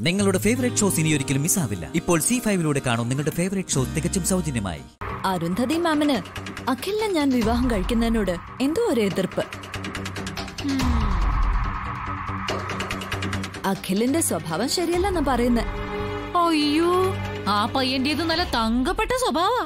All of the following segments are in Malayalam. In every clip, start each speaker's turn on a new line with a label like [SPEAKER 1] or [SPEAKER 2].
[SPEAKER 1] നിങ്ങളുടെ ഫേവറേറ്റ് ഷോസ് ഇനി ഒരിക്കലും മിസ്സാവില്ല ഇപ്പോൾ സി ഫൈവിലൂടെ കാണും നിങ്ങളുടെ ഫേവറേറ്റ് ഷോ തികച്ചും സൗജന്യമായി
[SPEAKER 2] അരുന്ധതി മാമിന് അഖിലിനെ ഞാൻ വിവാഹം കഴിക്കുന്നതിനോട് എന്തോ ഒരു എതിർപ്പ് അഖിലിന്റെ സ്വഭാവം ശരിയല്ലെന്നാ പറയുന്നത്
[SPEAKER 3] അയ്യോ ആ പയ്യന്റേത് നല്ല തങ്കപ്പെട്ട സ്വഭാവ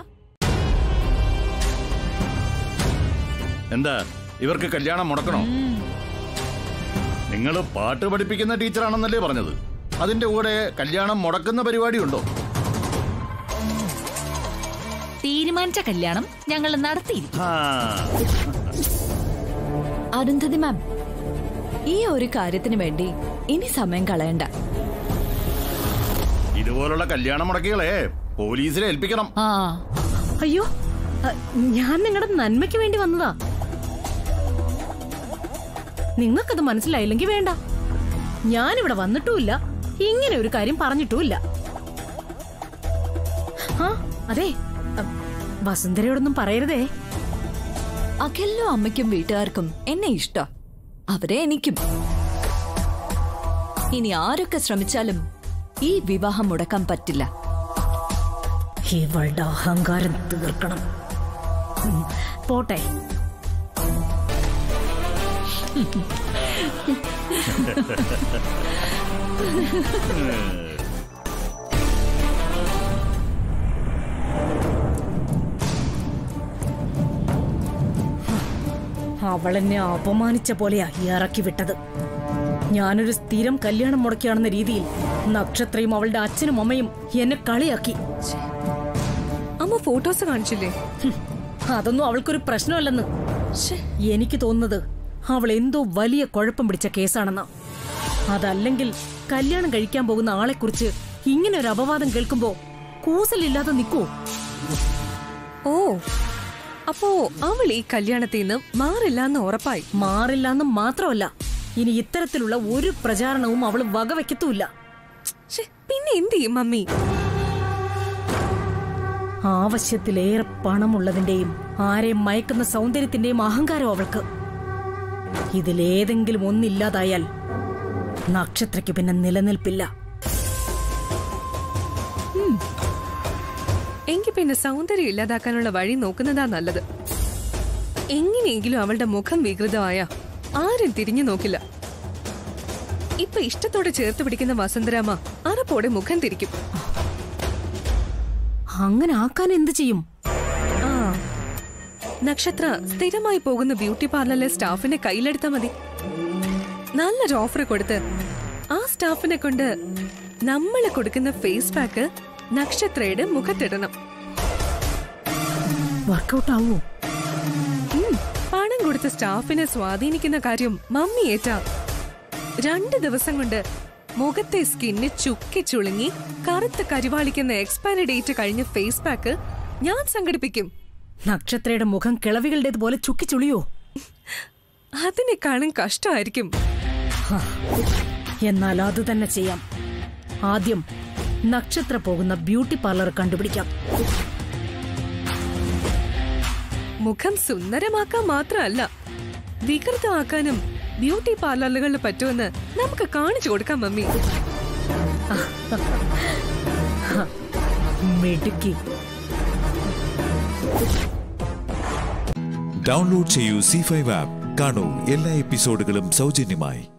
[SPEAKER 4] എന്താ ഇവർക്ക് കല്യാണം മുടക്കണോ നിങ്ങൾ പാട്ട് പഠിപ്പിക്കുന്ന ടീച്ചറാണെന്നല്ലേ പറഞ്ഞത് അതിന്റെ കൂടെ കല്യാണം മുടക്കുന്ന പരിപാടി ഉണ്ടോ
[SPEAKER 3] തീരുമാനിച്ച കല്യാണം ഞങ്ങൾ നടത്തിയിരിക്കും
[SPEAKER 4] ആ,
[SPEAKER 2] അരുന്ധതി മാം ഈ ഒരു കാര്യത്തിന് വേണ്ടി ഇനി സമയം കളയണ്ട
[SPEAKER 4] ഇതുപോലുള്ള കല്യാണം മുടക്കികളെ പോലീസിനെ ഏൽപ്പിക്കണം
[SPEAKER 3] ആ
[SPEAKER 5] അയ്യോ അ, ഞാൻ നിങ്ങളുടെ നന്മയ്ക്ക് വേണ്ടി വന്നതാ നിങ്ങൾക്കത് മനസ്സിലായില്ലെങ്കിൽ വേണ്ട ഞാനിവിടെ വന്നിട്ടുമില്ല ഇങ്ങനെ ഒരു കാര്യം പറഞ്ഞിട്ടുമില്ല ആ അതെ അ, വസുന്ധരയോടൊന്നും പറയരുതേ
[SPEAKER 2] അഖിലിനും അമ്മയ്ക്കും വീട്ടുകാർക്കും എന്നെ ഇഷ്ട അവരെ എനിക്കും ഇനി ആരൊക്കെ ശ്രമിച്ചാലും ഈ വിവാഹം മുടക്കാൻ പറ്റില്ല
[SPEAKER 5] ഇവളുടെ അഹങ്കാരം തീർക്കണം ഉം, പോട്ടെ അവളെന്നെ അപമാനിച്ച പോലെയാ ഇറക്കി വിട്ടത് ഞാനൊരു സ്ഥിരം കല്യാണം മുടക്കിയാണെന്ന രീതിയിൽ നക്ഷത്രയും അവളുടെ അച്ഛനും അമ്മയും എന്നെ കളിയാക്കി
[SPEAKER 6] അമ്മ ഫോട്ടോസ് കാണിച്ചില്ലേ
[SPEAKER 5] ഹും, അതൊന്നും അവൾക്കൊരു പ്രശ്നമല്ലെന്ന് എനിക്ക് തോന്നുന്നത് അവൾ എന്തോ വലിയ കുഴപ്പം പിടിച്ച കേസാണെന്നാ അതല്ലെങ്കിൽ കല്യാണം കഴിക്കാൻ പോകുന്ന ആളെക്കുറിച്ച് ഇങ്ങനെ ഒരു അപവാദം കേൾക്കുമ്പോ കൂസലില്ലാതെ നിൽക്കൂ
[SPEAKER 6] ഓ അപ്പോ അവൾ ഈ കല്യാണത്തിൽ നിന്ന് മാറില്ല എന്ന് ഉറപ്പായി
[SPEAKER 5] മാറില്ലാന്ന് മാത്രമല്ല ഇനി ഇത്തരത്തിലുള്ള ഒരു പ്രചാരണവും അവൾ വകവെക്കത്തുമില്ല
[SPEAKER 6] ശ്ശെ, പിന്നെ എന്ത് ചെയ്യും മമ്മി
[SPEAKER 5] ആവശ്യത്തിലേറെ പണമുള്ളതിന്റെയും ആരെയും മയക്കുന്ന സൗന്ദര്യത്തിന്റെയും അഹങ്കാരം അവൾക്ക് ഇതിലേതെങ്കിലും ഒന്നില്ലാതായാൽ നക്ഷത്രയ്ക്ക് പിന്നെ നിലനിൽപ്പില്ല
[SPEAKER 6] എങ്കിൽ പിന്നെ സൗന്ദര്യം ഇല്ലാതാക്കാനുള്ള വഴി നോക്കുന്നതാ നല്ലത് എങ്ങനെയെങ്കിലും അവളുടെ മുഖം വികൃതമായ ആരും തിരിഞ്ഞു നോക്കില്ല ഇപ്പൊ ഇഷ്ടത്തോടെ ചേർത്ത് പിടിക്കുന്ന വസന്തരാമ അറപ്പോടെ മുഖം തിരിക്കും
[SPEAKER 5] അങ്ങനെ ആക്കാൻ എന്ത് ചെയ്യും
[SPEAKER 6] ആ നക്ഷത്ര സ്ഥിരമായി പോകുന്ന ബ്യൂട്ടി പാർലറിലെ സ്റ്റാഫിനെ കയ്യിലെടുത്താ മതി നല്ലൊരു ഓഫർ കൊടുത്ത് ആ സ്റ്റാഫിനെ കൊണ്ട് നമ്മൾ കൊടുക്കുന്ന ഫേസ് പാക്ക് നക്ഷത്രയുടെ മുഖത്തിടണം
[SPEAKER 5] വർക്കൗട്ട് ആവോ
[SPEAKER 6] ഉം, പണം കൊടുത്ത സ്റ്റാഫിനെ സ്വാധീനിക്കുന്ന കാര്യം മമ്മി ഏറ്റാ രണ്ട് ദിവസം കൊണ്ട് മുഖത്തെ സ്കിന്ന് ചുക്കി ചുളുങ്ങി കറുത്ത് കരിവാളിക്കുന്ന എക്സ്പയറി ഡേറ്റ് കഴിഞ്ഞ ഫേസ് പാക്ക് ഞാൻ സംഘടിപ്പിക്കും
[SPEAKER 5] നക്ഷത്രയുടെ മുഖം കിളവികളുടേതുപോലെ ചുക്കിച്ചുളിയോ
[SPEAKER 6] അതിനേക്കാളും കഷ്ടമായിരിക്കും
[SPEAKER 5] എന്നാൽ അത് തന്നെ ചെയ്യാം ആദ്യം നക്ഷത്ര പോകുന്ന ബ്യൂട്ടി പാർലർ കണ്ടുപിടിക്കാം
[SPEAKER 6] മുഖം സുന്ദരമാക്കാൻ മാത്രമല്ല വികൃതമാക്കാനും ബ്യൂട്ടി പാർലറുകളിൽ പറ്റുമെന്ന് നമുക്ക് കാണിച്ചു കൊടുക്കാം മമ്മി
[SPEAKER 5] മിടുക്കി
[SPEAKER 7] ഡൗൺലോഡ് ചെയ്യൂ സി ഫൈവ് ആപ്പ് കാണൂ എല്ലാ എപ്പിസോഡുകളും സൗജന്യമായി